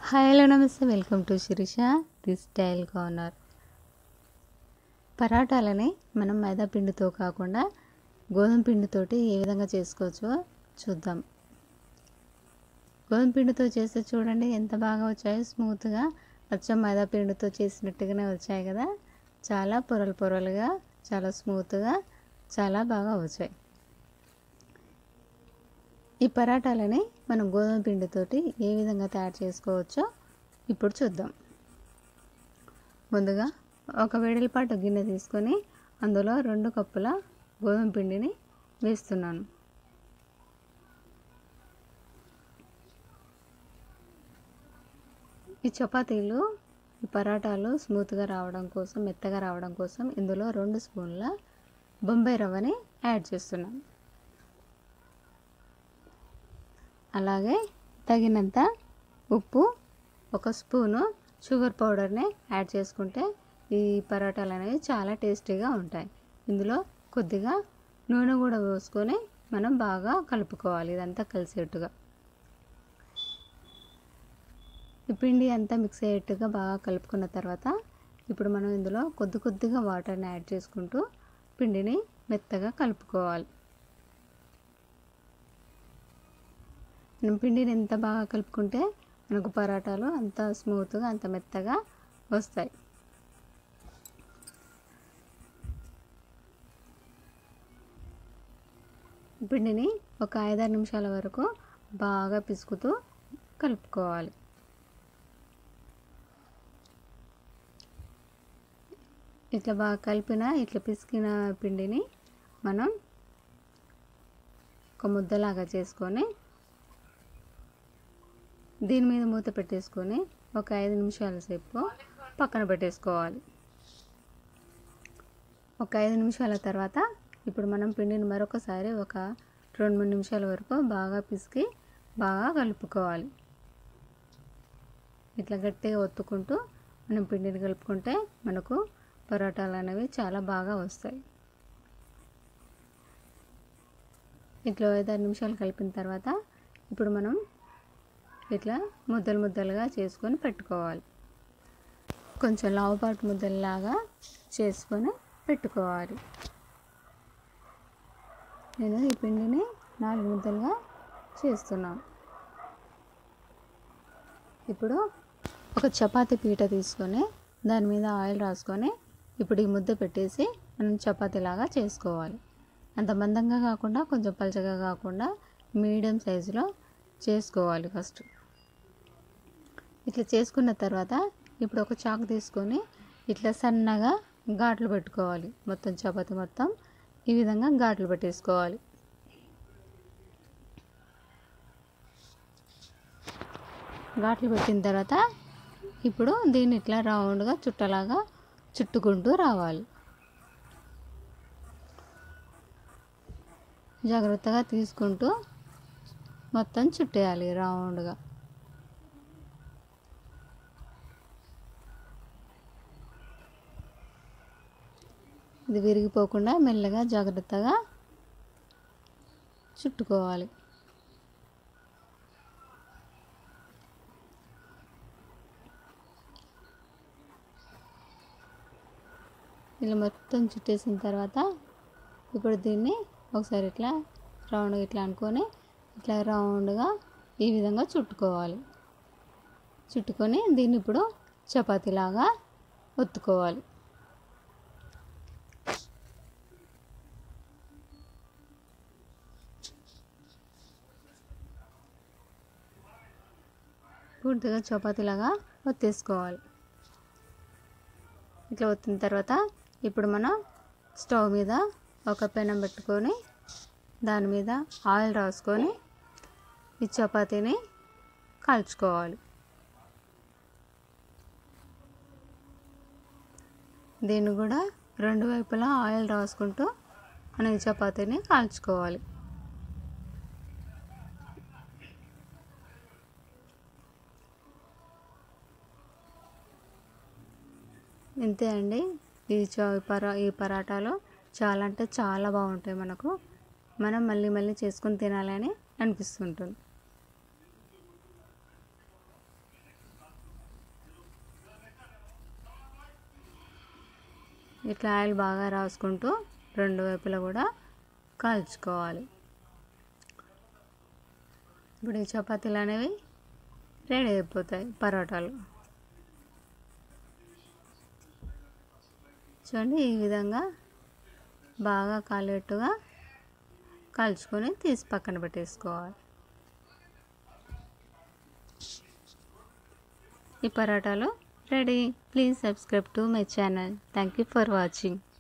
hi hello నమస్తే welcome to Sirisha the style corner పరాటాలని మనం మైదా పిండితో కాకుండా గోధుమ పిండితోటి ఏ విధంగా చేసుకోవచ్చో చూద్దాం గోధుమ పిండితో చేస్తే చూడండి ఎంత బాగా వచ్చాయో స్మూత్గా అచ్చం మైదా పిండితో చేసినట్టుగానే వచ్చాయి కదా చాలా పొరలు పొరలుగా చాలా స్మూత్గా చాలా బాగా వచ్చాయి ఈ పరాటాలని మనం గోధుమ పిండితోటి ఏ విధంగా తయారు చేసుకోవచ్చో ఇప్పుడు చూద్దాం ముందుగా ఒక వేడలపాటు గిన్నె తీసుకొని అందులో రెండు కప్పుల గోధుమ పిండిని వేస్తున్నాను ఈ చపాతీలు ఈ పరాటాలు స్మూత్గా రావడం కోసం మెత్తగా రావడం కోసం ఇందులో రెండు స్పూన్ల బొంబాయి రవ్వని యాడ్ చేస్తున్నాను అలాగే తగినంత ఉప్పు ఒక స్పూను షుగర్ పౌడర్ని యాడ్ చేసుకుంటే ఈ పరోటాలు అనేవి చాలా టేస్టీగా ఉంటాయి ఇందులో కొద్దిగా నూనె కూడా పోసుకొని మనం బాగా కలుపుకోవాలి ఇదంతా కలిసేట్టుగా ఈ పిండి అంతా మిక్స్ అయ్యేట్టుగా బాగా కలుపుకున్న తర్వాత ఇప్పుడు మనం ఇందులో కొద్ది కొద్దిగా వాటర్ని యాడ్ చేసుకుంటూ పిండిని మెత్తగా కలుపుకోవాలి మనం పిండిని ఎంత బాగా కలుపుకుంటే మనకు పరాటాలు అంత స్మూత్గా అంత మెత్తగా వస్తాయి పిండిని ఒక ఐదారు నిమిషాల వరకు బాగా పిసుకుతూ కలుపుకోవాలి ఇట్లా బాగా కలిపిన ఇట్లా పిసికిన పిండిని మనం ఒక ముద్దలాగా చేసుకొని దీని మీద మూత పెట్టేసుకొని ఒక ఐదు నిమిషాల సేపు పక్కన పెట్టేసుకోవాలి ఒక ఐదు నిమిషాల తర్వాత ఇప్పుడు మనం పిండిని మరొకసారి ఒక రెండు మూడు నిమిషాల వరకు బాగా పిసికి బాగా కలుపుకోవాలి ఇట్లా గట్టిగా ఒత్తుకుంటూ మనం పిండిని కలుపుకుంటే మనకు పరోటాలు అనేవి చాలా బాగా వస్తాయి ఇట్లా ఐదారు నిమిషాలు కలిపిన తర్వాత ఇప్పుడు మనం ఇట్లా ముద్దలు ముద్దలుగా చేసుకొని పెట్టుకోవాలి కొంచెం లావుపాటు ముద్దల్లాగా చేసుకొని పెట్టుకోవాలి నేను ఈ పిండిని నాలుగు ముద్దలుగా చేస్తున్నాను ఇప్పుడు ఒక చపాతీ పీట తీసుకొని దాని మీద ఆయిల్ రాసుకొని ఇప్పుడు ఈ ముద్ద పెట్టేసి మనం చపాతీలాగా చేసుకోవాలి అంత మందంగా కాకుండా కొంచెం పలచగా కాకుండా మీడియం సైజులో చేసుకోవాలి ఫస్ట్ ఇట్లా చేసుకున్న తర్వాత ఇప్పుడు ఒక చాకు తీసుకొని ఇట్లా సన్నగా ఘాట్లు పెట్టుకోవాలి మొత్తం చపాతి మొత్తం ఈ విధంగా ఘాట్లు పెట్టేసుకోవాలి ఘాట్లు పెట్టిన తర్వాత ఇప్పుడు దీన్ని ఇట్లా రౌండ్గా చుట్టలాగా చుట్టుకుంటూ రావాలి జాగ్రత్తగా తీసుకుంటూ మొత్తం చుట్టేయాలి రౌండ్గా ఇది విరిగిపోకుండా మెల్లగా జాగ్రత్తగా చుట్టుకోవాలి ఇలా మొత్తం చుట్టేసిన తర్వాత ఇప్పుడు దీన్ని ఒకసారి ఇట్లా రౌండ్గా ఇట్లా అనుకొని ఇట్లా రౌండ్గా ఈ విధంగా చుట్టుకోవాలి చుట్టుకొని దీన్ని ఇప్పుడు చపాతీలాగా ఒత్తుకోవాలి పూర్తిగా చపాతీలాగా ఒత్తేసుకోవాలి ఇట్లా ఒత్తిన తర్వాత ఇప్పుడు మనం స్టవ్ మీద ఒక పెనం పెట్టుకొని దాని మీద ఆయిల్ రాసుకొని ఈ చపాతీని కాల్చుకోవాలి దీన్ని కూడా రెండు వైపులా ఆయిల్ రాసుకుంటూ మనం ఈ చపాతీని కాల్చుకోవాలి ఇంతే అండి ఈ చ పరా ఈ పరాటాలు చాలా అంటే చాలా బాగుంటాయి మనకు మనం మళ్ళీ మళ్ళీ చేసుకొని తినాలని అనిపిస్తుంటుంది ఇట్లా ఆయిల్ బాగా రాసుకుంటూ రెండు వైపులా కూడా కాల్చుకోవాలి ఇప్పుడు ఈ చపాతీలు అనేవి రెడీ అయిపోతాయి పరోటాలు చూడండి ఈ విధంగా బాగా కాలేట్టుగా కాల్చుకొని తీసి పక్కన పెట్టేసుకోవాలి ఈ పరోటాలు ready please subscribe to my channel thank you for watching